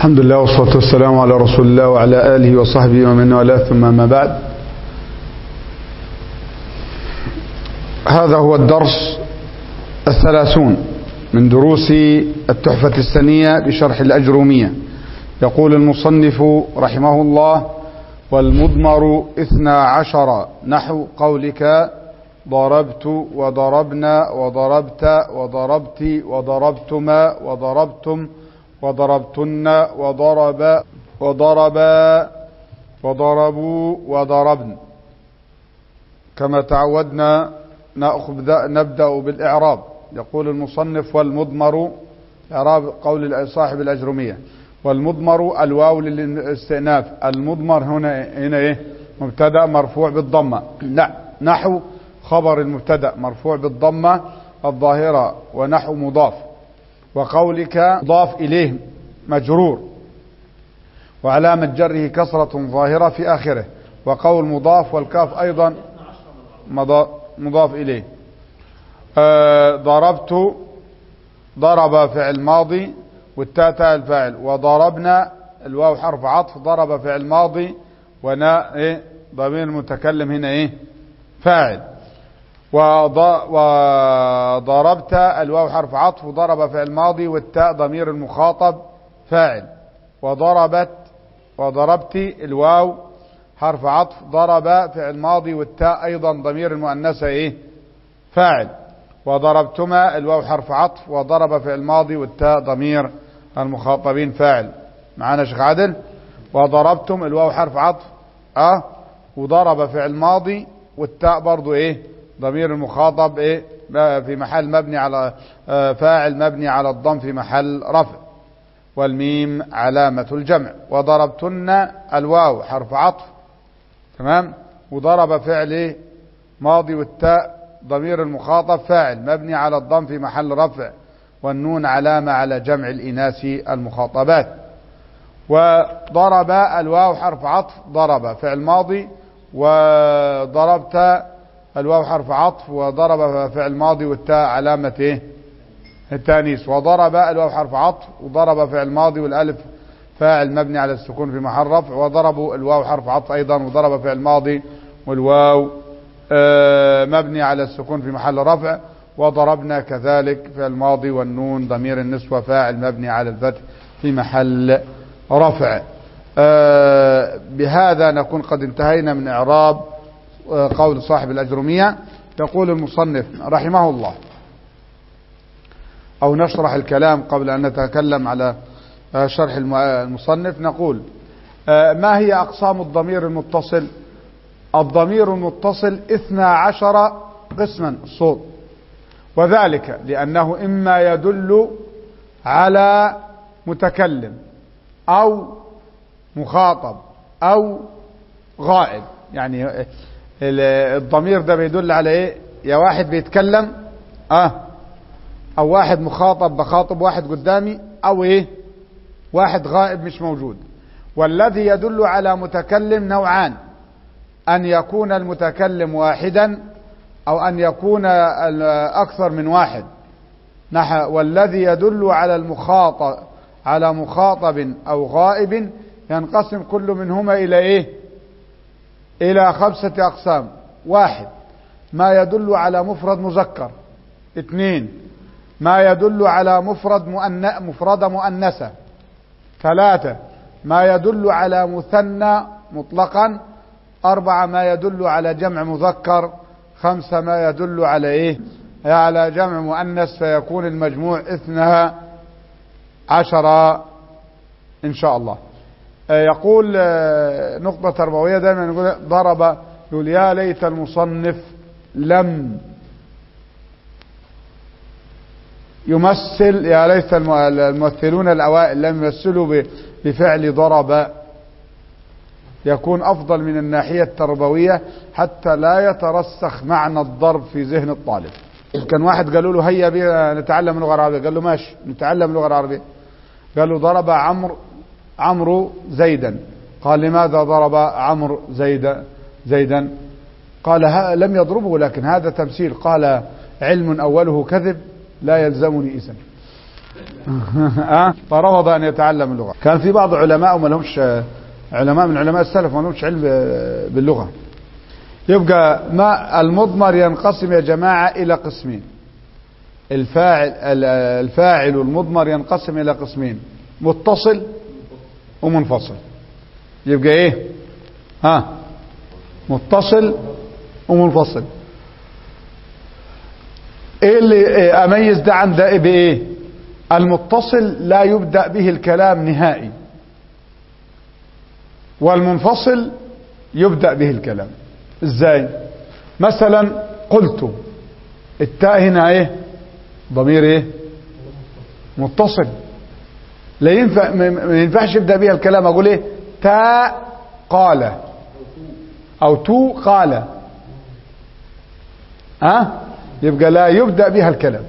الحمد لله والصلاة والسلام على رسول الله وعلى آله وصحبه ومن والاه ثم ما بعد هذا هو الدرس الثلاثون من دروس التحفة السنية بشرح الأجرومية يقول المصنف رحمه الله والمضمر اثنا عشر نحو قولك ضربت وضربنا وضربت وضربت وضربتما وضربتم وضربتن وضرب وضربا وضربوا وضربن كما تعودنا نأخذ نبدأ بالإعراب يقول المصنف والمضمر إعراب قول صاحب الأجرمية والمضمر الواو للاستئناف المضمر هنا هنا إيه مبتدأ مرفوع بالضمة نحو خبر المبتدأ مرفوع بالضمة الظاهرة ونحو مضاف وقولك مضاف إليه مجرور وعلامة جره كسرة ظاهرة في آخره وقول مضاف والكاف أيضا مضاف إليه آه ضربت ضرب فعل ماضي والتاء تاء الفاعل وضربنا الواو حرف عطف ضرب فعل ماضي ونا ايه ضمير المتكلم هنا ايه فاعل وضربت الواو حرف عطف وضرب فعل ماضي والتاء ضمير المخاطب فاعل وضربت وضربت الواو حرف عطف ضرب فعل ماضي والتاء ايضا ضمير المؤنثه ايه فاعل وضربتما الواو حرف عطف وضرب فعل ماضي والتاء ضمير المخاطبين فاعل معانا شيخ عادل وضربتم الواو حرف عطف اه وضرب فعل ماضي والتاء برضو ايه ضمير المخاطب ايه في محل مبني على فاعل مبني على الضم في محل رفع والميم علامة الجمع وضربتن الواو حرف عطف تمام وضرب فعل ايه ماضي والتاء ضمير المخاطب فاعل مبني على الضم في محل رفع والنون علامة على جمع الإناث المخاطبات وضرب الواو حرف عطف ضرب فعل ماضي وضربت الواو حرف عطف وضرب فعل ماضي والتاء علامة ايه التانيث وضرب الواو حرف عطف وضرب فعل ماضي والالف فاعل مبني على السكون في محل رفع وضربوا الواو حرف عطف ايضا وضرب فعل ماضي والواو آه مبني على السكون في محل رفع وضربنا كذلك فعل ماضي والنون ضمير النسوة فاعل مبني على الفتح في محل رفع آه بهذا نكون قد انتهينا من اعراب قول صاحب الأجرمية يقول المصنف رحمه الله أو نشرح الكلام قبل أن نتكلم على شرح المصنف نقول ما هي أقسام الضمير المتصل الضمير المتصل اثنى عشر قسما الصوت وذلك لأنه إما يدل على متكلم أو مخاطب أو غائب يعني الضمير ده بيدل على ايه يا واحد بيتكلم اه او واحد مخاطب بخاطب واحد قدامي او ايه واحد غائب مش موجود والذي يدل على متكلم نوعان ان يكون المتكلم واحدا او ان يكون اكثر من واحد والذي يدل على المخاطب على مخاطب او غائب ينقسم كل منهما الى ايه إلى خمسة أقسام واحد ما يدل على مفرد مذكر اثنين ما يدل على مفرد مؤن... مفرد مؤنثة ثلاثة ما يدل على مثنى مطلقا أربعة ما يدل على جمع مذكر خمسة ما يدل على إيه على جمع مؤنث فيكون المجموع اثنها عشر إن شاء الله يقول نقطة تربوية دائما يقول ضرب يقول يا ليت المصنف لم يمثل يا ليت الممثلون الأوائل لم يمثلوا بفعل ضرب يكون أفضل من الناحية التربوية حتى لا يترسخ معنى الضرب في ذهن الطالب كان واحد قالوا له هيا بنا نتعلم اللغة العربية قال له ماشي نتعلم اللغة العربية قال له ضرب عمرو عمرو زيدا قال لماذا ضرب عمرو زيد زيدا قال لم يضربه لكن هذا تمثيل قال علم أوله كذب لا يلزمني إذن أه؟ فرفض أن يتعلم اللغة كان في بعض علماء ما لهمش علماء من علماء السلف ما لهمش علم باللغة يبقى ما المضمر ينقسم يا جماعة إلى قسمين الفاعل الفاعل المضمر ينقسم إلى قسمين متصل ومنفصل يبقى ايه ها متصل ومنفصل ايه اللي اميز ده عن ده بايه المتصل لا يبدأ به الكلام نهائي والمنفصل يبدأ به الكلام ازاي مثلا قلت التاء هنا ايه ضمير ايه متصل لا ينفع ما ينفعش يبدا بيها الكلام اقول ايه تا قال او تو قال ها أه؟ يبقى لا يبدا بها الكلام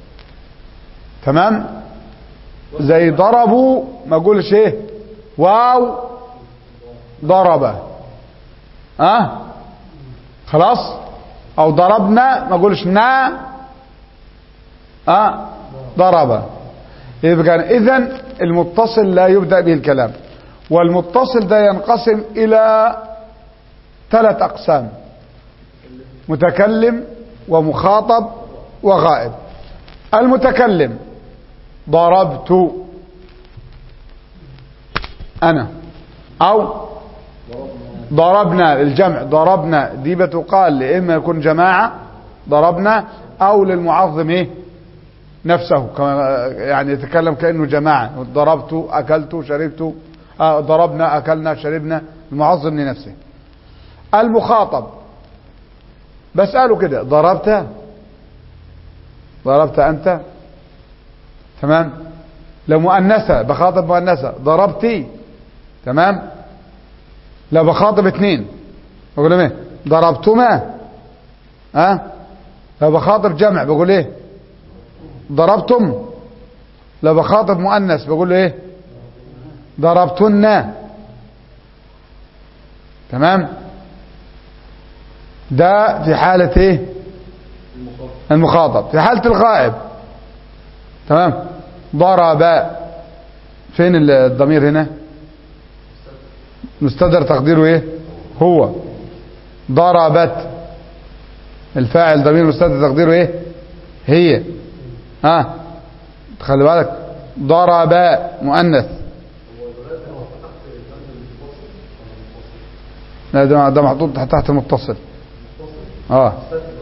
تمام زي ضربوا ما اقولش ايه واو ضرب ها أه؟ خلاص او ضربنا ما اقولش نا اه ضرب يبقى اذا المتصل لا يبدا به الكلام والمتصل ده ينقسم الى ثلاث اقسام متكلم ومخاطب وغائب المتكلم ضربت انا او ضربنا الجمع ضربنا دي بتقال اما يكون جماعه ضربنا او للمعظم ايه نفسه كما يعني يتكلم كانه جماعه ضربت اكلت شربت آه ضربنا اكلنا شربنا المعظم لنفسه المخاطب بساله كده ضربت ضربت انت تمام لو مؤنثه بخاطب مؤنثه ضربتي تمام لو بخاطب اثنين بقول لهم ايه ضربتما ها أه؟ لو بخاطب جمع بقول ايه ضربتم لو بخاطب مؤنث بقول له ايه ضربتن تمام ده في حالة ايه المخاطب في حالة الغائب تمام ضرب فين الضمير هنا مستدر تقديره ايه هو ضربت الفاعل ضمير مستدر تقديره ايه هي ها خلي بالك ضرب مؤنث لا ده ده محطوط تحت المتصل اه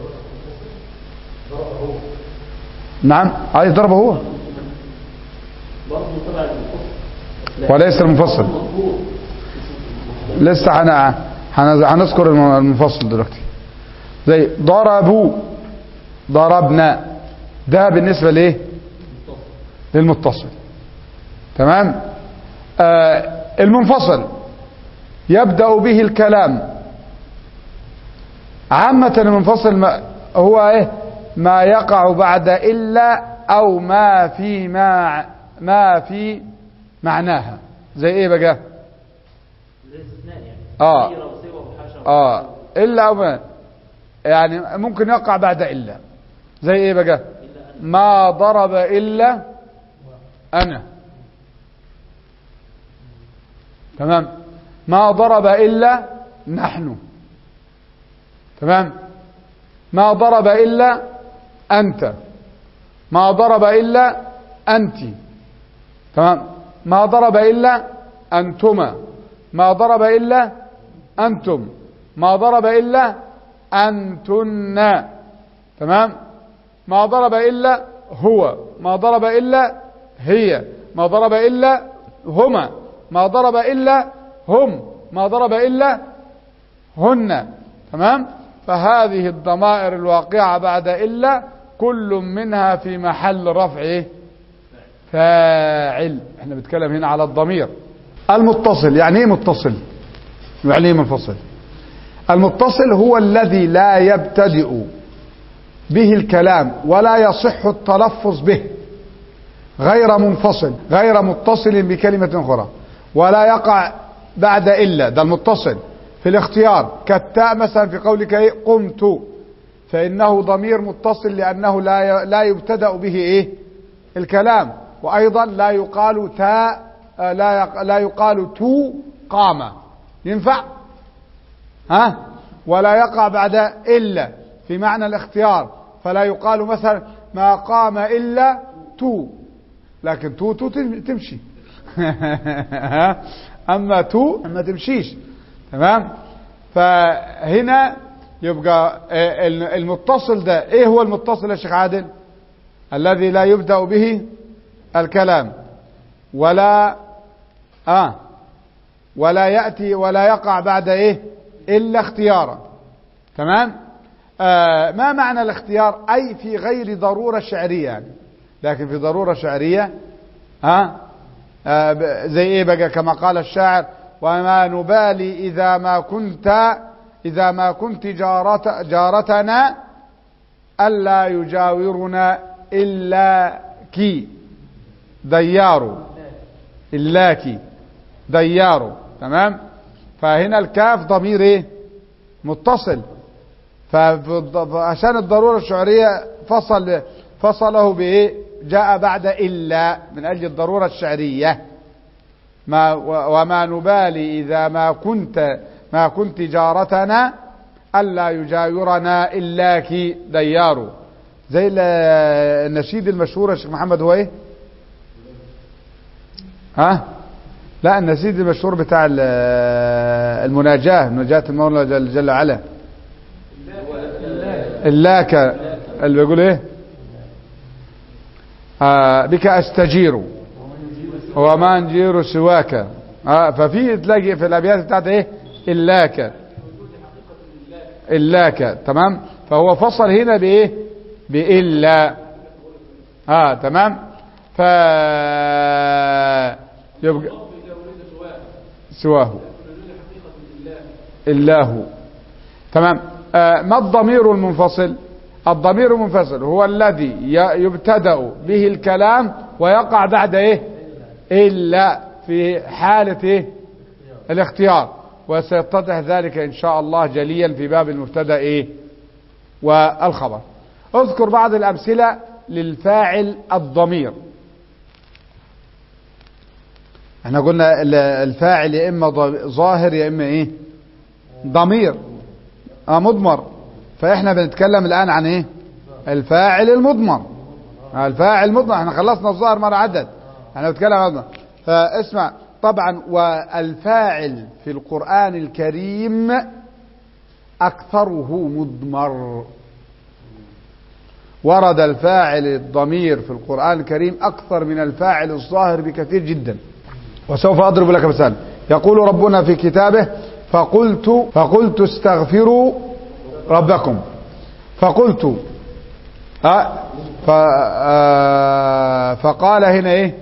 نعم عايز ضربه هو وليس المفصل لسه هن هنذكر المفصل دلوقتي زي ضربوا ضربنا ده بالنسبة ليه للمتصل تمام آه المنفصل يبدأ به الكلام عامة المنفصل ما هو ايه ما يقع بعد إلا أو ما في ما ما في معناها زي ايه بقى اه اه إلا أو ما يعني ممكن يقع بعد إلا زي ايه بقى ما ضرب إلا أنا تمام ما ضرب إلا نحن تمام ما ضرب إلا أنت ما ضرب إلا أنت تمام ما ضرب إلا أنتما ما ضرب إلا أنتم ما ضرب إلا أنتن تمام ما ضرب إلا هو ما ضرب إلا هي ما ضرب إلا هما ما ضرب إلا هم ما ضرب إلا هن تمام فهذه الضمائر الواقعة بعد إلا كل منها في محل رفع إيه؟ فاعل احنا بنتكلم هنا على الضمير المتصل يعني ايه متصل يعني ايه منفصل المتصل هو الذي لا يبتدئ به الكلام ولا يصح التلفظ به غير منفصل غير متصل بكلمة أخرى ولا يقع بعد إلا ده المتصل في الاختيار كالتاء مثلا في قولك ايه قمت فإنه ضمير متصل لأنه لا لا يبتدأ به إيه الكلام وأيضا لا يقال تا آه، لا يق- لا يقال تو قام ينفع ها ولا يقع بعد إلا في معنى الاختيار فلا يقال مثلا ما قام إلا تو لكن تو تو تم- تمشي ها؟ أما تو ما تمشيش تمام فهنا يبقى آه، المتصل ده ايه هو المتصل يا شيخ عادل الذي لا يبدأ به الكلام ولا آه ولا يأتي ولا يقع بعد ايه إلا اختيارا تمام آه ما معنى الاختيار أي في غير ضرورة شعرية يعني لكن في ضرورة شعرية ها آه ب- زي ايه بقى كما قال الشاعر وما نبالي إذا ما كنت إذا ما كنت جارت جارتنا ألا يجاورنا إلا كي ديار إلاكي ديار تمام فهنا الكاف ضمير ايه متصل فب- فعشان الضرورة الشعرية فصل فصله بإيه جاء بعد إلا من أجل الضرورة الشعرية ما و- وما نبالي إذا ما كنت ما كنت جارتنا ألا يجاورنا إلاك ديار زي ال- النشيد المشهور يا شيخ محمد هو ايه ها لا النشيد المشهور بتاع ال- المناجاة مناجاة المولى جل, جل وعلا إلاك اللي بيقول ايه آه بك استجير وما نجير سواك آه ففي تلاقي في الابيات بتاعت ايه إلاك إلاك تمام فهو فصل هنا بايه بإلا اه تمام ف يبقى سواه الله تمام آه ما الضمير المنفصل الضمير المنفصل هو الذي ي- يبتدأ به الكلام ويقع بعد ايه إلا في حالة ايه الاختيار وسيتضح ذلك إن شاء الله جليا في باب المبتدا ايه والخبر اذكر بعض الأمثلة للفاعل الضمير احنا قلنا ال- الفاعل يا اما ض- ظاهر يا اما ايه ضمير اه مضمر فاحنا بنتكلم الان عن ايه الفاعل المضمر آه، الفاعل المضمر احنا خلصنا الظاهر مرة عدد احنا بنتكلم عن المضمر فاسمع طبعا والفاعل في القرآن الكريم اكثره مضمر ورد الفاعل الضمير في القرآن الكريم أكثر من الفاعل الظاهر بكثير جدا وسوف أضرب لك مثال يقول ربنا في كتابه فقلت فقلت استغفروا ربكم فقلت آه ف آه فقال هنا ايه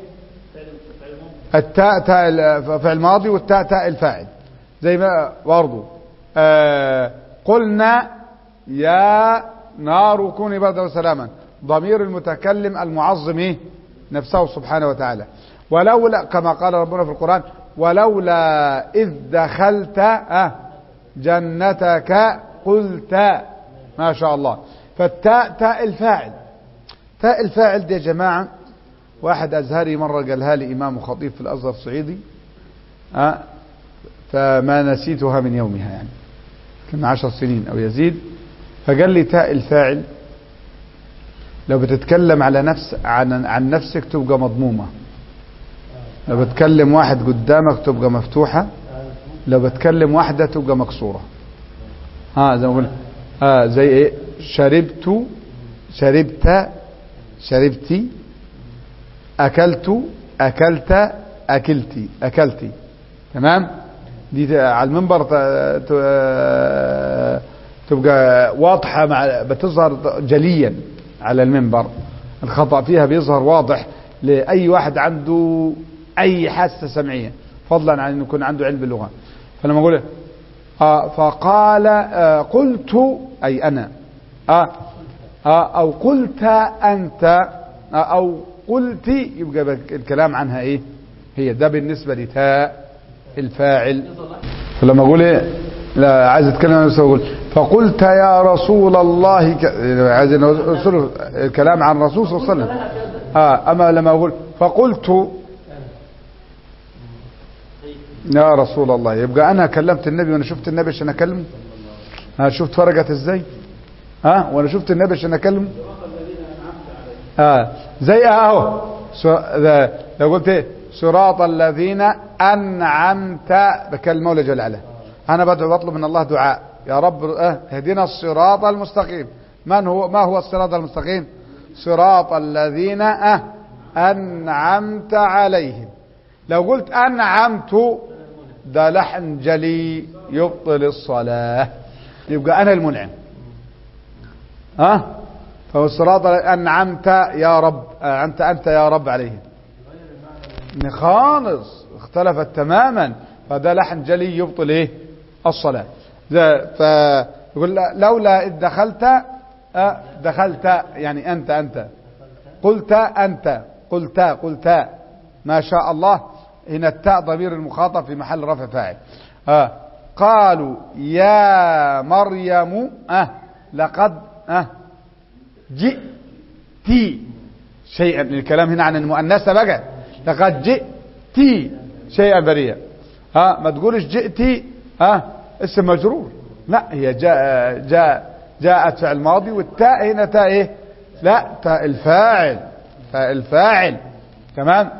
التاء تاء ال- فعل ماضي والتاء تاء الفاعل زي ما برضه آه قلنا يا نار كوني بردا وسلاما ضمير المتكلم المعظم ايه نفسه سبحانه وتعالى ولولا كما قال ربنا في القرآن ولولا إذ دخلت آه جنتك قلت ما شاء الله فالتاء تاء الفاعل تاء الفاعل دي يا جماعة واحد أزهري مرة قالها لي إمام خطيب في الأزهر الصعيدي آه فما نسيتها من يومها يعني كان عشر سنين أو يزيد فقال لي تاء الفاعل لو بتتكلم على نفس عن عن نفسك تبقى مضمومة لو بتكلم واحد قدامك تبقى مفتوحة لو بتكلم واحدة تبقى مكسورة ها زي ما قلنا اه زي ايه شربت شربت شربتي اكلت اكلت اكلتي اكلتي تمام دي ت- على المنبر ت- ت- تبقى واضحة مع بتظهر جليا على المنبر الخطأ فيها بيظهر واضح لأي واحد عنده أي حاسة سمعية فضلا عن أن يكون عنده علم باللغة فلما أقول آه فقال آه قلت أي أنا آه آه أو قلت أنت آه أو قلت يبقى الكلام عنها إيه هي ده بالنسبة لتاء الفاعل فلما أقول إيه لا عايز اتكلم عن نفسي اقول فقلت يا رسول الله ك... عايز نوصل الكلام عن الرسول صلى الله عليه وسلم آه أما لما أقول فقلت يا رسول الله يبقى أنا كلمت النبي وأنا شفت النبي عشان أكلمه ها شفت فرقت إزاي ها وأنا شفت النبي عشان أكلمه آه زي أهو سو- ذا- لو قلت إيه صراط الذين أنعمت بكلمة مولى جل علاه أنا بدعو بطلب من الله دعاء يا رب اه اهدنا الصراط المستقيم من هو ما هو الصراط المستقيم صراط الذين اه أنعمت عليهم لو قلت أنعمت ده لحن جلي يبطل الصلاة يبقى أنا المنعم ها فهو الصراط أنعمت يا رب أنعمت أنت يا رب عليهم خالص اختلفت تماما فده لحن جلي يبطل ايه الصلاة ده فيقول لا- لولا إذ دخلت أه، دخلت يعني أنت أنت قلت أنت قلت قلت ما شاء الله هنا التاء ضمير المخاطب في محل رفع فاعل آه قالوا يا مريم آه لقد آه جئت شيئا الكلام هنا عن المؤنثة بقى لقد جئت شيئا بريئا ها ما تقولش جئت ها اسم مجرور لا هي جاء جاء جاءت فعل ماضي والتاء هنا تاء ايه لا تاء الفاعل تاء الفاعل تمام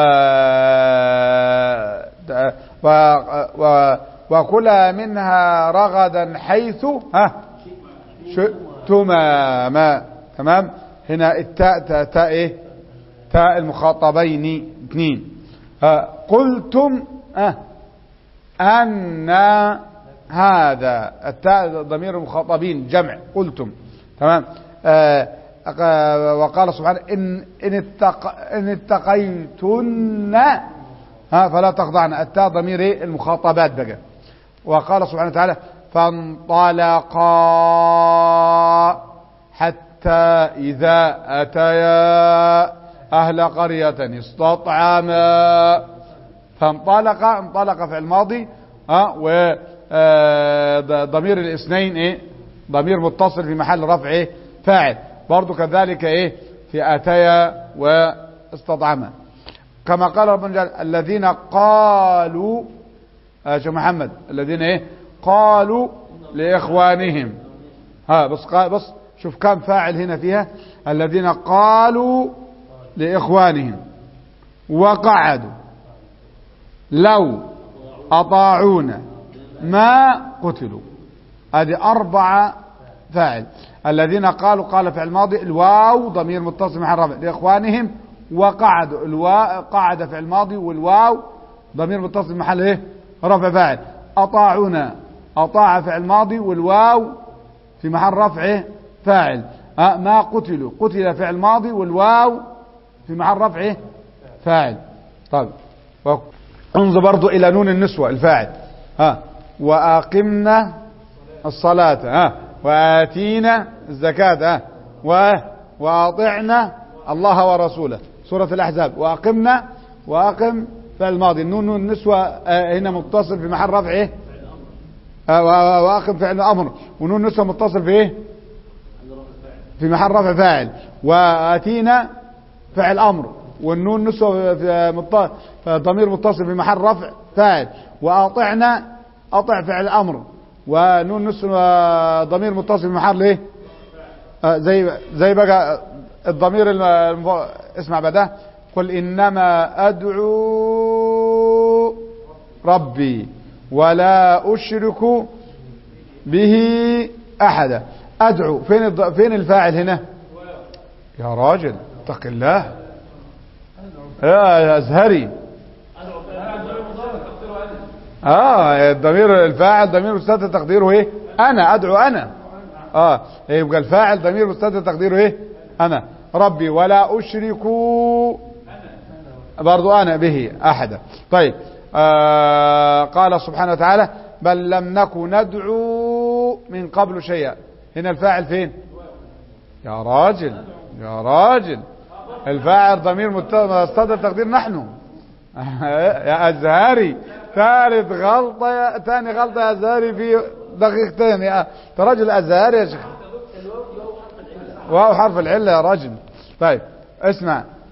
آه ده- و و وكلا منها رغدا حيث ها شئتما ما تمام هنا التاء تاء, تاء ايه تاء المخاطبين اثنين آه قلتم آه أن هذا التاء ضمير المخاطبين جمع قلتم تمام آه آه، وقال سبحانه إن إن, اتق إن اتقيتن ها فلا تخضعن التاء ضمير إيه؟ المخاطبات بقى وقال سبحانه وتعالى فانطلقا حتى إذا أتيا أهل قرية استطعما فانطلق انطلق في الماضي ها و آه، ض- ضمير الاثنين ايه ضمير متصل في محل رفع ايه فاعل برضو كذلك ايه في اتيا واستطعما كما قال ربنا جل الذين قالوا يا شيخ محمد الذين ايه قالوا لاخوانهم ها بص قا- بص شوف كم فاعل هنا فيها الذين قالوا لاخوانهم وقعدوا لو أطاعونا ما قتلوا هذه أربعة فاعل الذين قالوا قال فعل ماضي الواو ضمير متصل مع الرفع لإخوانهم وقعدوا الواو قعد فعل ماضي والواو ضمير متصل محل ايه رفع فاعل أطاعونا أطاع فعل ماضي والواو في محل رفع ايه فاعل أه ما قتلوا قتل فعل ماضي والواو في محل رفع ايه فاعل طيب و- انظر برضو الى نون النسوة الفاعل ها واقمنا الصلاة ها واتينا الزكاة ها و واطعنا الله ورسوله سورة الاحزاب واقمنا واقم فعل الماضي النون نون النسوة آه، هنا متصل في محل رفع ايه آه، و- واقم فعل امر ونون النسوة متصل في ايه في محل رفع فاعل واتينا فعل امر والنون نسوة في مط- في ضمير متصل في محل رفع فاعل واطعنا اطع فعل امر ونون نسوة ضمير متصل في محل ايه آه، زي زي بقى الضمير الم- الم- اسمع بعدها قل انما ادعو ربي ولا اشرك به احدا ادعو فين الض- فين الفاعل هنا يا راجل اتق الله يا ازهري اه الضمير الفاعل ضمير مستتر تقديره ايه انا ادعو انا اه يبقى الفاعل ضمير مستتر تقديره ايه انا ربي ولا اشرك برضو انا به احدا طيب آه قال سبحانه وتعالى بل لم نكن ندعو من قبل شيئا هنا الفاعل فين يا راجل يا راجل الفاعل ضمير مت- مستتر تقدير نحن يا ازهري ثالث غلطة يا ثاني غلطة يا ازهري في دقيقتين يا أنت رجل ازهري يا شيخ واو حرف العلة يا رجل طيب اسمع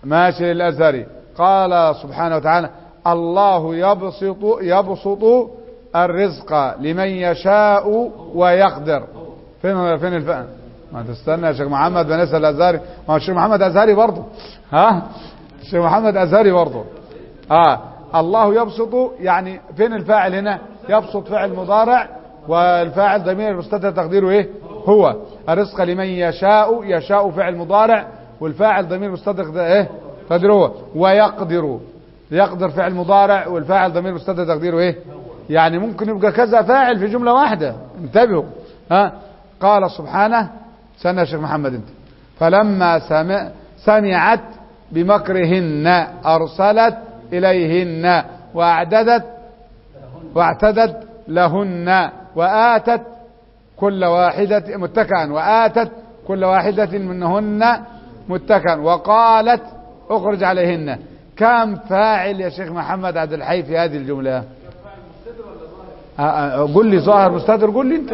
ماشي للأزهري قال سبحانه وتعالى الله يبسط يبسط الرزق لمن يشاء ويقدر فين فين الفئة ما تستنى يا شيخ محمد بنسأل الأزهري ما هو الشيخ محمد أزهري برضه ها الشيخ محمد أزهري برضه اه الله يبسط يعني فين الفاعل هنا يبسط فعل مضارع والفاعل ضمير مستتر تقديره ايه هو الرزق لمن يشاء يشاء فعل مضارع والفاعل ضمير مستتر ايه تقديره هو ويقدر يقدر فعل مضارع والفاعل ضمير مستتر تقديره ايه يعني ممكن يبقى كذا فاعل في جملة واحدة انتبهوا ها قال سبحانه سنة يا شيخ محمد انت فلما سمع سمعت بمكرهن أرسلت إليهن وأعددت واعتدت لهن وآتت كل واحدة متكئا وآتت كل واحدة منهن متكئا وقالت اخرج عليهن كم فاعل يا شيخ محمد عبد الحي في هذه الجملة آه، آه، قل لي ظاهر مستتر قل لي انت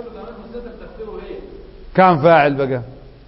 كم فاعل بقى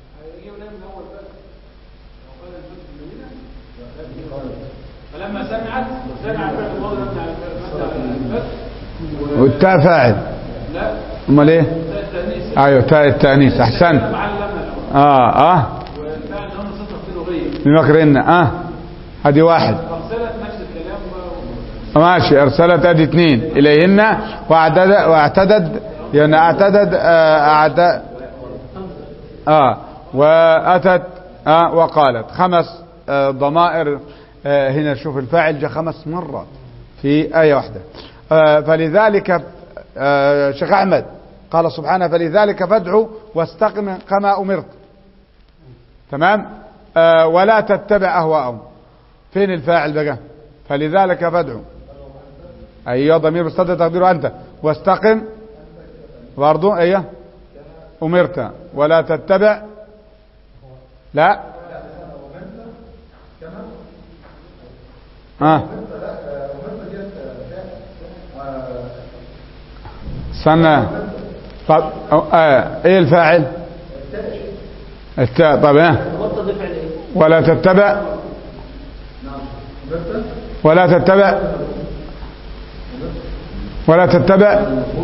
فلما سمعت سمع فعل الماضي مبني على الفتح والتاء فاعل لا امال ايه تاء التأنيث ايوه تاء التانيث احسنت علمنا اه اه والفعل ده نص تفصيله بمكرهن اه هذه واحد ارسلت نفس الكلام ماشي ارسلت ادي اثنين اليهن واعتدد واعتدد يعني اعتدد آه اعتدد اه واتت آه وقالت خمس آه ضمائر آه هنا شوف الفاعل جاء خمس مرات في آية واحدة آه فلذلك آه شيخ أحمد قال سبحانه فلذلك فادعوا واستقم كما أمرت تمام آه ولا تتبع أهواءهم فين الفاعل بقى فلذلك فادعوا أيوة ضمير مستتر تقديره أنت واستقم برضو أيوة أمرت ولا تتبع لا ها استنى طب أو- آه. ايه الفاعل التاء طب ها ولا تتبع ولا تتبع ولا تتبع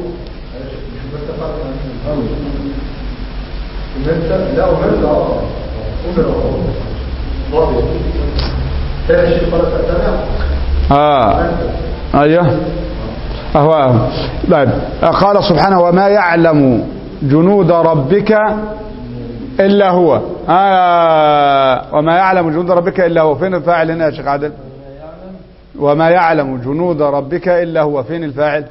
أمرت لا أمرت اه أمر فاضي فعل الشيء قال تتبع اه ايوه اهواهم طيب قال سبحانه وما يعلم جنود ربك الا هو آه وما يعلم جنود ربك الا هو فين الفاعل هنا يا شيخ عادل وما يعلم جنود ربك الا هو فين الفاعل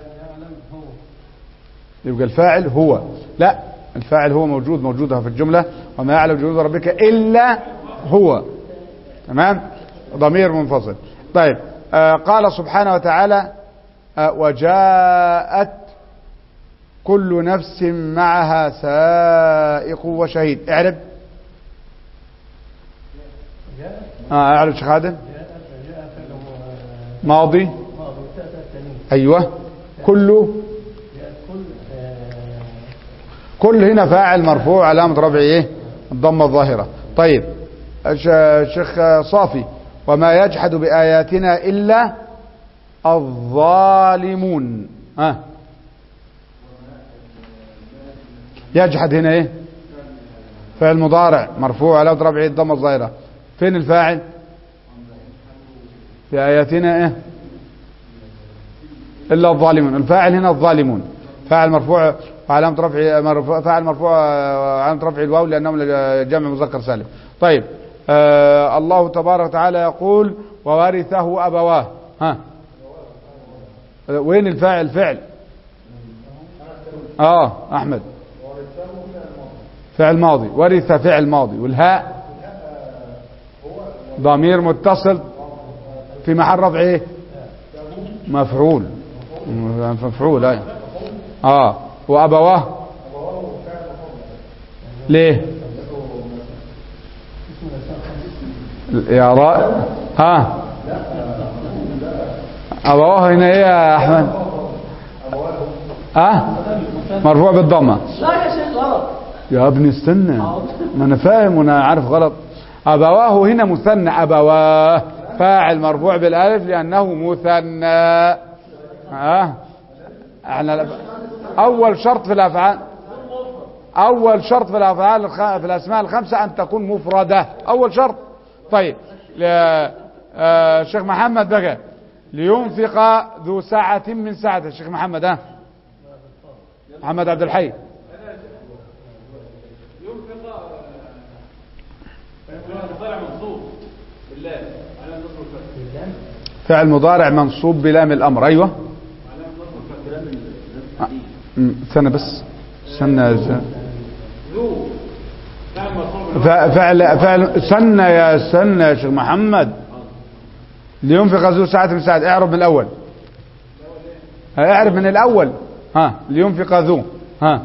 يبقى الفاعل هو لا الفاعل هو موجود موجودها في الجملة وما يعلم جنود ربك إلا هو تمام ضمير منفصل طيب آه قال سبحانه وتعالى آه وجاءت كل نفس معها سائق وشهيد اعرب آه اعرب شيخ خادم ماضي ايوه كله كل هنا فاعل مرفوع علامة رفعه ايه الضمة الظاهرة طيب ش- شيخ صافي وما يجحد بآياتنا إلا الظالمون ها يجحد هنا ايه فعل مضارع مرفوع علامة رفعه الضمة الظاهرة فين الفاعل في آياتنا ايه إلا الظالمون الفاعل هنا الظالمون فاعل مرفوع وعلامة رفع مرفوع فاعل مرفوع علامة رفع الواو لأنهم جمع مذكر سالم طيب آه الله تبارك وتعالى يقول وورثه أبواه ها وين الفاعل فعل اه احمد فعل ماضي ورث فعل ماضي والهاء ضمير متصل في محل رفع ايه مفعول مفعول ايه اه وابواه ليه يا راء ها ابواه هنا ايه يا احمد ها مرفوع بالضمه لا يا شيخ غلط يا ابني استنى ما انا فاهم وانا عارف غلط أبواه هنا مثنى أبواه فاعل مرفوع بالألف لأنه مثنى ها احنا أول شرط في الأفعال أول شرط في الأفعال الخ... في الأسماء الخمسة أن تكون مفردة أول شرط طيب ل... آه... شيخ محمد بقى لينفق ذو ساعة من ساعته الشيخ محمد ها محمد عبد الحي ينفق طالع منصوب بالله على النصر والفتح فعل مضارع منصوب بلام الأمر أيوة على النصر والفتح م، استنى بس استنى يا ز- ذو فعل مرفوع ف- فعل فعل استنى يا استنى يا شيخ محمد لينفق ذو ساعة من ساعة اعرب من الأول اعرب من الأول ها لينفق ذو ها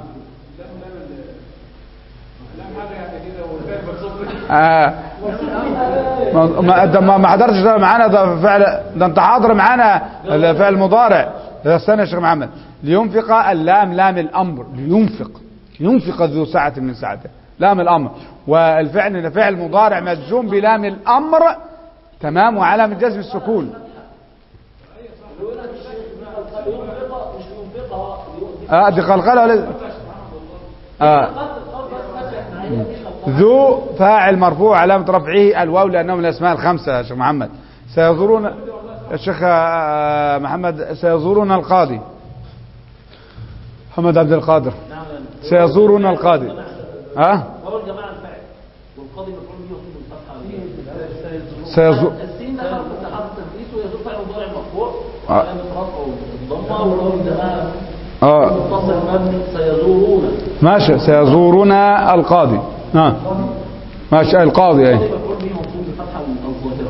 لم حاجه يعني كده والفعل مرصوب آه. ما ما ده ما ما حضرتش ده معانا ده فعل ده انت حاضر معانا الفعل المضارع ده استنى يا شيخ محمد لينفق اللام لام الامر لينفق ينفق ذو ساعة من ساعته لام الامر والفعل ده فعل مضارع مجزوم بلام الامر تمام وعلامة جزم السكون اه دي قلقلة ولا اه ذو فاعل مرفوع علامة رفعه الواو لأنه من الأسماء الخمسة يا شيخ محمد سيزورون الشيخ آه، محمد سيزورون القاضي محمد عبد القادر سيزورون القاضي ها هو الجماعة الفاعل والقاضي مفعول به وصول الفتحة سيزور السين ده حرف التحرك التنفيذ ويزول فعل مضارع مرفوع آه. وعلامة رفعه الضمة والواو الجماعة اه متصل مبني سيزورون ماشي سيزورون القاضي ها ماشي القاضي اي القاضي مفعول به وصول الفتحة الظاهرة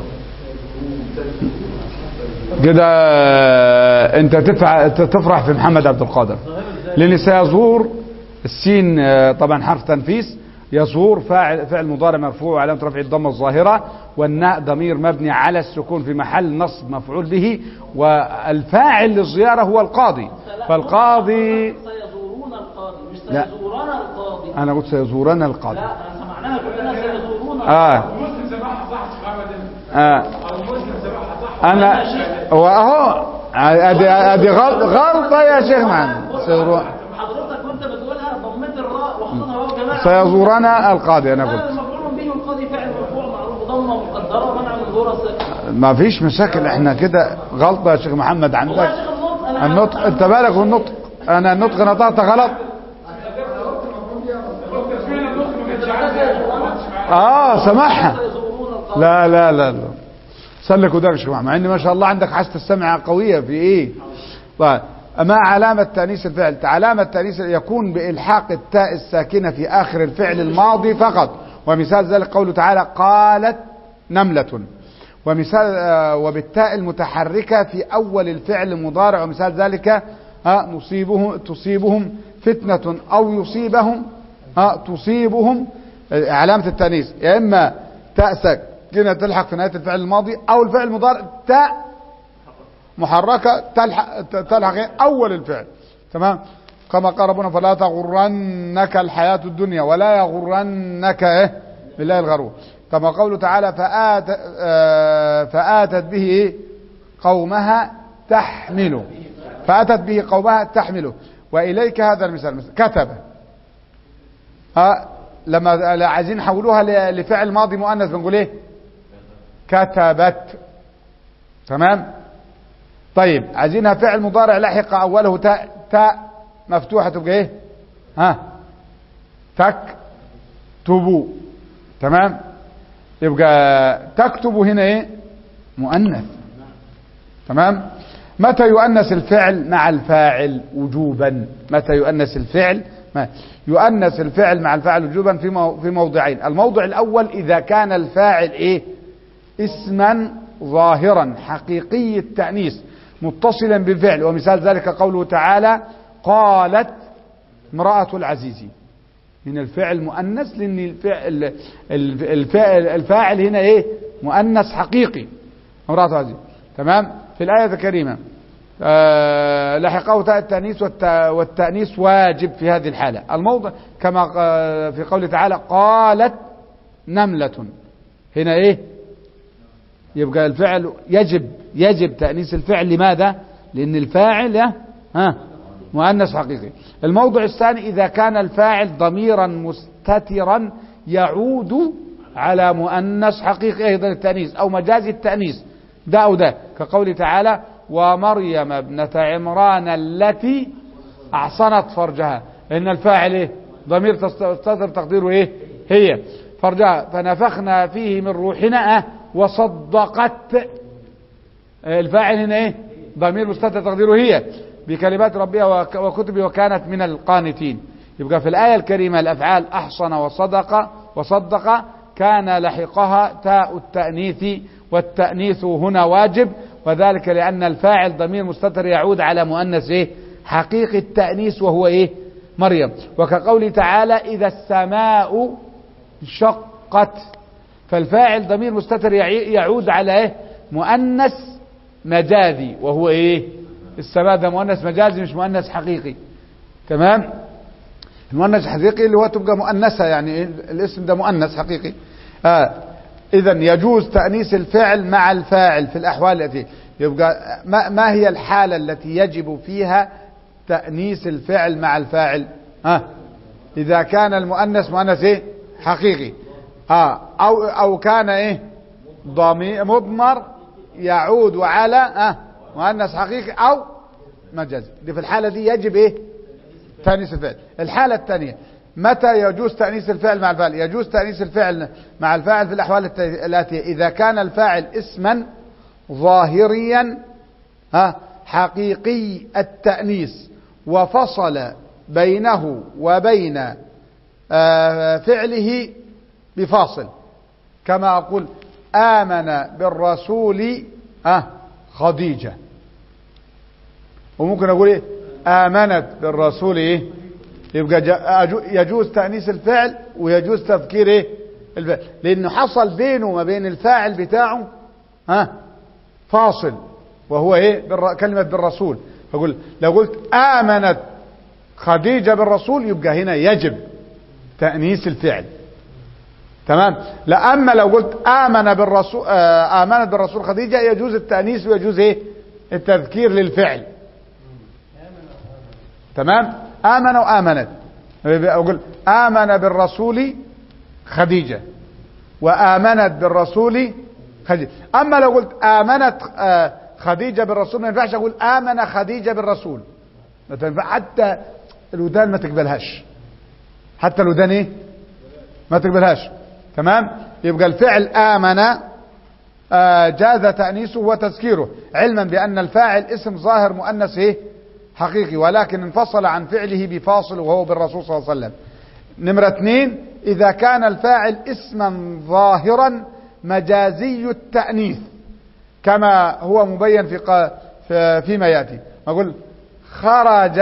كده آه، انت تفع- تفرح في محمد عبد القادر لان سيزور السين آه، طبعا حرف تنفيس يزور فاعل فعل مضارع مرفوع وعلامة رفع الضمة الظاهرة والناء ضمير مبني على السكون في محل نصب مفعول به والفاعل للزيارة هو القاضي فالقاضي سيزورون القاضي مش لا. سيزورون القاضي انا قلت سيزورن القاضي لا انا سمعناها كلنا سيزورون اه مسلم سماحه صح يا شيخ محمد اه او مسلم سماحه صح انا واهو ادي ادي غلط غلطه يا شيخ محمد سيزورون حضرتك وانت بتقولها ضميت الراء وحطيتها واو جماعة سيزورن القاضي انا هذا قلت المفعول به القاضي فعل مرفوع معروف ضمه مقدره ومنع من ظهور الثقه ما فيش مشاكل احنا كده غلطه يا شيخ محمد والله يا عندك شيخ النطق انا النطق انت بالك والنطق انا النطق نطقت غلط اشمعنى النص ما كانش عارف اه سامحها سيزورون القاضي لا لا لا لا سلك وداك يا شيخ محمد مع ان ما شاء الله عندك حاسه السمع قويه في ايه طيب ما علامة تأنيس الفعل علامة تأنيس يكون بإلحاق التاء الساكنة في آخر الفعل الماضي فقط ومثال ذلك قوله تعالى قالت نملة ومثال آه، وبالتاء المتحركة في أول الفعل المضارع ومثال ذلك آه، نصيبهم تصيبهم فتنة أو يصيبهم آه، تصيبهم آه، علامة التأنيس يا إما تاء ساكنة تلحق في نهاية الفعل الماضي أو الفعل المضارع تاء محركة تلحق, تلحق إيه؟ أول الفعل تمام كما قال ربنا فلا تغرنك الحياة الدنيا ولا يغرنك إيه بالله الغرور كما قوله تعالى فآت آه، فآتت به إيه؟ قومها تحمله فأتت به قومها تحمله وإليك هذا المثال مثل كتب ها لما عايزين نحولوها ل- لفعل ماضي مؤنث بنقول ايه كتبت تمام طيب عايزينها فعل مضارع لحق اوله تاء تاء مفتوحه تبقى ايه ها تكتب تمام يبقى تكتب هنا ايه مؤنث تمام متى يؤنث الفعل مع الفاعل وجوبا متى يؤنث الفعل ما يؤنث الفعل مع الفاعل وجوبا في مو- في موضعين الموضع الاول اذا كان الفاعل ايه اسما ظاهرا حقيقي التأنيث متصلا بالفعل ومثال ذلك قوله تعالى قالت امرأة العزيز من الفعل مؤنث لأن الفعل الفاعل, الفاعل هنا ايه مؤنث حقيقي امرأة العزيز تمام في الآية الكريمة آه لحقه تاء التأنيث والت- والتأنيث واجب في هذه الحالة الموضع كما آه، في قوله تعالى قالت نملة هنا ايه يبقى الفعل يجب يجب تأنيس الفعل لماذا لأن الفاعل ها ها مؤنث حقيقي الموضع الثاني إذا كان الفاعل ضميرا مستترا يعود على مؤنث حقيقي أيضا التأنيث أو مجاز التأنيث ده أو ده كقوله تعالى ومريم ابنة عمران التي أحصنت فرجها إن الفاعل إيه ضمير تستتر تقديره إيه هي فرجها فنفخنا فيه من روحنا وصدقت الفاعل هنا ايه ضمير مستتر تقديره هي بكلمات ربها وكتبه وكانت من القانتين يبقى في الآية الكريمة الأفعال أحصن وصدق وصدق كان لحقها تاء التأنيث والتأنيث هنا واجب وذلك لأن الفاعل ضمير مستتر يعود على مؤنث إيه حقيقي التأنيث وهو إيه مريم وكقوله تعالى إذا السماء انشقت فالفاعل ضمير مستتر يعود على ايه مؤنث مجازي وهو ايه السماء ده مؤنث مجازي مش مؤنث حقيقي تمام المؤنث الحقيقي اللي هو تبقى مؤنثه يعني إيه؟ الاسم ده مؤنث حقيقي آه اذا يجوز تانيث الفعل مع الفاعل في الاحوال التي يبقى ما, ما هي الحاله التي يجب فيها تانيث الفعل مع الفاعل آه اذا كان المؤنث مؤنث ايه حقيقي اه او او كان ايه ضمير مضمر يعود على اه مؤنث حقيقي او مجازي دي في الحاله دي يجب ايه تانيث الفعل الحاله الثانيه متى يجوز تانيث الفعل مع الفاعل يجوز تانيث الفعل مع الفاعل في الاحوال الاتيه اذا كان الفاعل اسما ظاهريا ها حقيقي التانيث وفصل بينه وبين آه فعله بفاصل كما أقول آمن بالرسول آه خديجة وممكن أقول إيه آمنت بالرسول إيه يبقى يجوز تأنيس الفعل ويجوز تذكير إيه الفعل لأنه حصل بينه وما بين الفاعل بتاعه ها آه فاصل وهو إيه بالر... كلمة بالرسول فقول لو قلت آمنت خديجة بالرسول يبقى هنا يجب تأنيس الفعل تمام لا اما لو قلت امن بالرسول آه امنت بالرسول خديجه يجوز التانيث ويجوز ايه التذكير للفعل تمام امن وامنت اقول امن بالرسول خديجه وامنت بالرسول خديجه اما لو قلت امنت آه خديجه بالرسول ما ينفعش اقول امن خديجه بالرسول ما تنفع حتى الودان ما تقبلهاش حتى الودان ايه ما تقبلهاش تمام يبقى الفعل آمن آه جاز تأنيسه وتذكيره علما بأن الفاعل اسم ظاهر مؤنث ايه حقيقي ولكن انفصل عن فعله بفاصل وهو بالرسول صلى الله عليه وسلم نمرة اثنين إذا كان الفاعل اسما ظاهرا مجازي التأنيث كما هو مبين في قا في فيما يأتي أقول خرج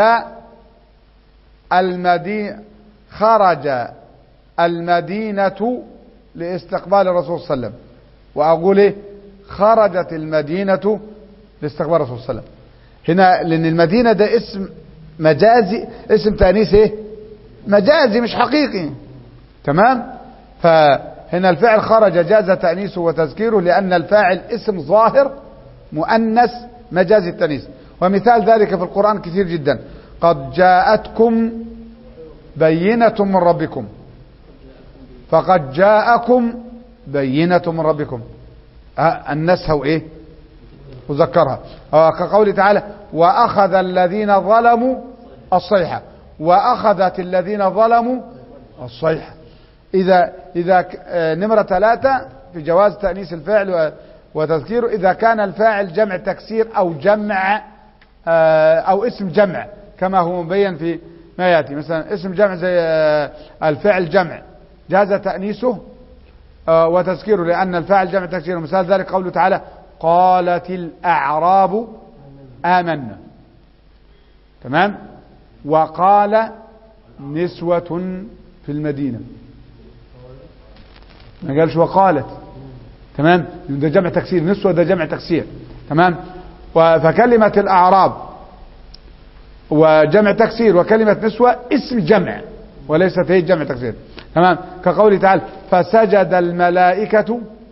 المدينة خرج المدينة لاستقبال الرسول صلى الله عليه وسلم وأقول إيه خرجت المدينة لاستقبال الرسول صلى الله عليه وسلم هنا لأن المدينة ده اسم مجازي اسم تأنيث إيه مجازي مش حقيقي تمام فهنا الفعل خرج جاز تأنيسه وتذكيره لأن الفاعل اسم ظاهر مؤنث مجازي التأنيث ومثال ذلك في القرآن كثير جدا قد جاءتكم بينة من ربكم فقد جاءكم بينة من ربكم أه النسها وإيه وذكرها أه كقوله تعالى وأخذ الذين ظلموا الصيحة وأخذت الذين ظلموا الصيحة إذا إذا نمرة ثلاثة في جواز تأنيس الفعل وتذكيره إذا كان الفاعل جمع تكسير أو جمع أو اسم جمع كما هو مبين في ما يأتي مثلا اسم جمع زي الفعل جمع جاز تأنيسه وتذكيره لأن الفاعل جمع تكسير مثال ذلك قوله تعالى قالت الأعراب آمنا تمام وقال نسوة في المدينة ما قالش وقالت تمام ده جمع تكسير نسوة ده جمع تكسير تمام فكلمة الأعراب وجمع تكسير وكلمة نسوة اسم جمع وليست هي جمع تكسير تمام كقوله تعالى فسجد الملائكة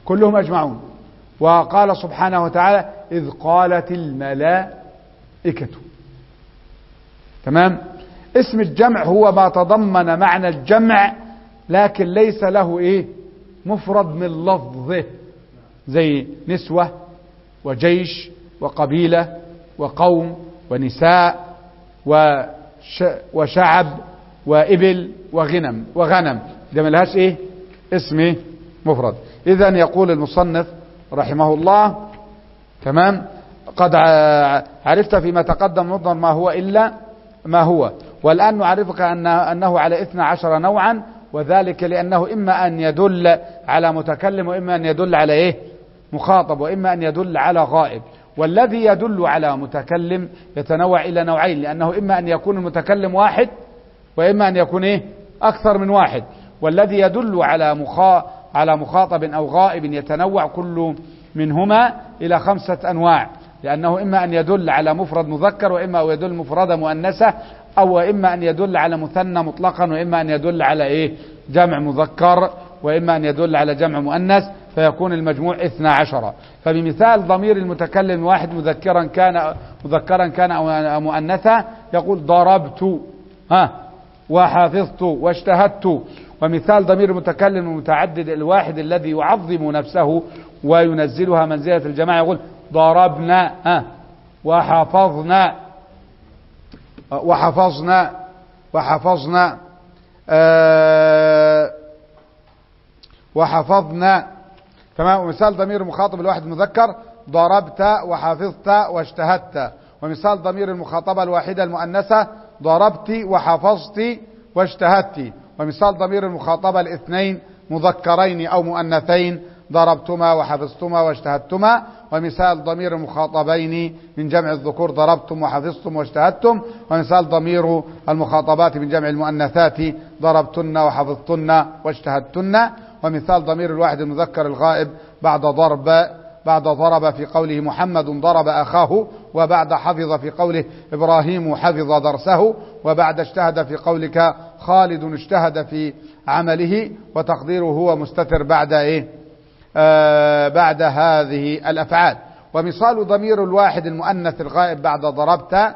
كلهم أجمعون وقال سبحانه وتعالى إذ قالت الملائكة تمام اسم الجمع هو ما تضمن معنى الجمع لكن ليس له ايه مفرد من لفظه زي نسوة وجيش وقبيلة وقوم ونساء وش وشعب وإبل وغنم وغنم ده ملهاش ايه اسم ايه مفرد اذا يقول المصنف رحمه الله تمام قد ع- عرفت فيما تقدم مضمر ما هو إلا ما هو والآن نعرفك أن أنه على إثنى عشر نوعا وذلك لأنه إما أن يدل على متكلم وإما أن يدل على إيه مخاطب وإما أن يدل على غائب والذي يدل على متكلم يتنوع إلى نوعين لأنه إما أن يكون المتكلم واحد وإما أن يكون إيه أكثر من واحد والذي يدل على مخا على مخاطب أو غائب يتنوع كل منهما إلى خمسة أنواع لأنه إما أن يدل على مفرد مذكر وإما أن يدل مفردة مؤنثة أو إما أن يدل على مثنى مطلقا وإما أن يدل على إيه جمع مذكر وإما أن يدل على جمع مؤنث فيكون المجموع اثنا عشر فبمثال ضمير المتكلم واحد مذكرا كان مذكرا كان أو مؤنثا يقول ضربت ها وحافظت واجتهدت ومثال ضمير المتكلم المتعدد الواحد الذي يعظم نفسه وينزلها منزلة الجماعة يقول ضربنا ها وحفظنا وحفظنا وحفظنا آه وحفظنا تمام ومثال ضمير المخاطب الواحد مذكر ضربت وحفظت واجتهدت ومثال ضمير المخاطبة الواحدة المؤنثة ضربت وحفظت واجتهدت ومثال ضمير المخاطبة الاثنين مذكرين أو مؤنثين ضربتما وحفظتما واجتهدتما ومثال ضمير المخاطبين من جمع الذكور ضربتم وحفظتم واجتهدتم ومثال ضمير المخاطبات من جمع المؤنثات ضربتن وحفظتن واجتهدتن ومثال ضمير الواحد المذكر الغائب بعد ضرب بعد ضرب في قوله محمد ضرب أخاه وبعد حفظ في قوله إبراهيم حفظ درسه وبعد اجتهد في قولك خالد اجتهد في عمله وتقديره هو مستتر بعد إيه آه بعد هذه الأفعال ومثال ضمير الواحد المؤنث الغائب بعد ضربت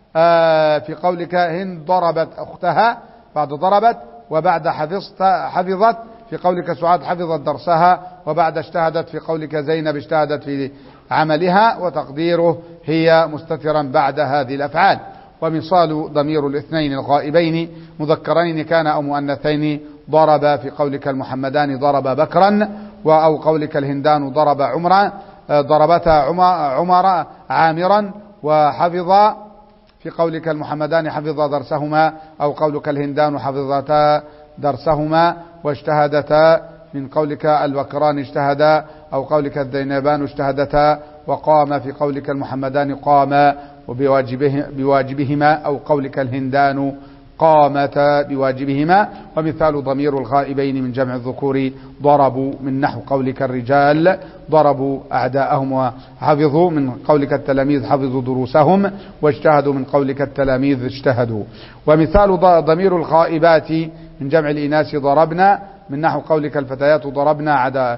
آه في قولك هند ضربت أختها بعد ضربت وبعد حفظت حفظت في قولك سعاد حفظت درسها وبعد اجتهدت في قولك زينب اجتهدت في عملها وتقديره هي مستترا بعد هذه الأفعال ومثال ضمير الاثنين الغائبين مذكرين كان أو مؤنثين ضرب في قولك المحمدان ضرب بكرا أو قولك الهندان ضرب عمرا ضربتا عمر عامرا وحفظ في قولك المحمدان حفظ درسهما أو قولك الهندان حفظتا درسهما واجتهدتا من قولك البكران اجتهدا أو قولك الذينبان اجتهدتا وقام في قولك المحمدان قاما وبواجبه بواجبهما أو قولك الهندان قامتا بواجبهما ومثال ضمير الغائبين من جمع الذكور ضربوا من نحو قولك الرجال ضربوا أعداءهم وحفظوا من قولك التلاميذ حفظوا دروسهم واجتهدوا من قولك التلاميذ اجتهدوا ومثال ضمير الغائبات من جمع الإناث ضربنا من نحو قولك الفتيات ضربنا عدا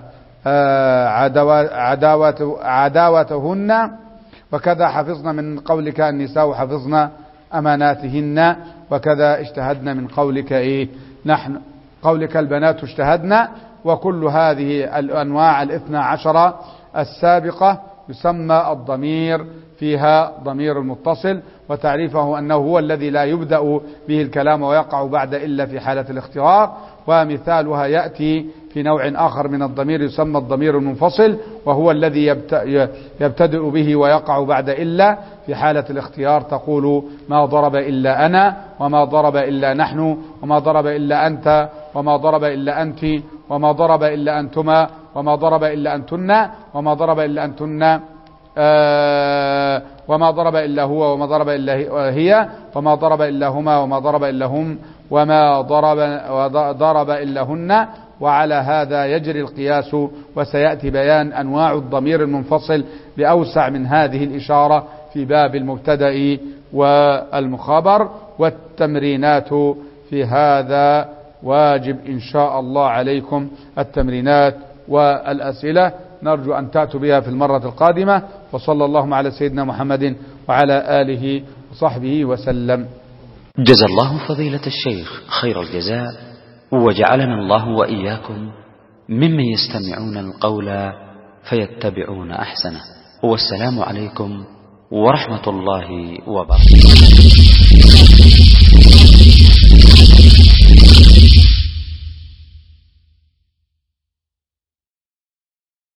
عداوة عداوتهن وكذا حفظنا من قولك النساء حفظنا أماناتهن وكذا اجتهدنا من قولك إيه نحن قولك البنات اجتهدنا وكل هذه الأنواع الاثنى عشر السابقة يسمى الضمير فيها ضمير المتصل وتعريفه أنه هو الذي لا يبدأ به الكلام ويقع بعد إلا في حالة الاختيار ومثالها يأتي في نوع آخر من الضمير يسمى الضمير المنفصل وهو الذي يبتدئ به ويقع بعد إلا في حالة الاختيار تقول ما ضرب إلا أنا وما ضرب إلا نحن وما ضرب إلا أنت وما ضرب إلا أنت وما ضرب إلا أنتما وما ضرب إلا أنتن وما ضرب إلا أنتن آه وما ضرب إلا هو وما ضرب إلا هي وما ضرب إلا هما وما ضرب إلا هم وما ضرب ضرب إلا هن وعلى هذا يجري القياس وسيأتي بيان أنواع الضمير المنفصل بأوسع من هذه الإشارة في باب المبتدأ والمخابر والتمرينات في هذا واجب إن شاء الله عليكم التمرينات والأسئلة نرجو أن تأتوا بها في المرة القادمة وصلى اللهم على سيدنا محمد وعلى آله وصحبه وسلم جزى الله فضيلة الشيخ خير الجزاء وجعلنا الله وإياكم ممن يستمعون القول فيتبعون أحسنه والسلام عليكم ورحمة الله وبركاته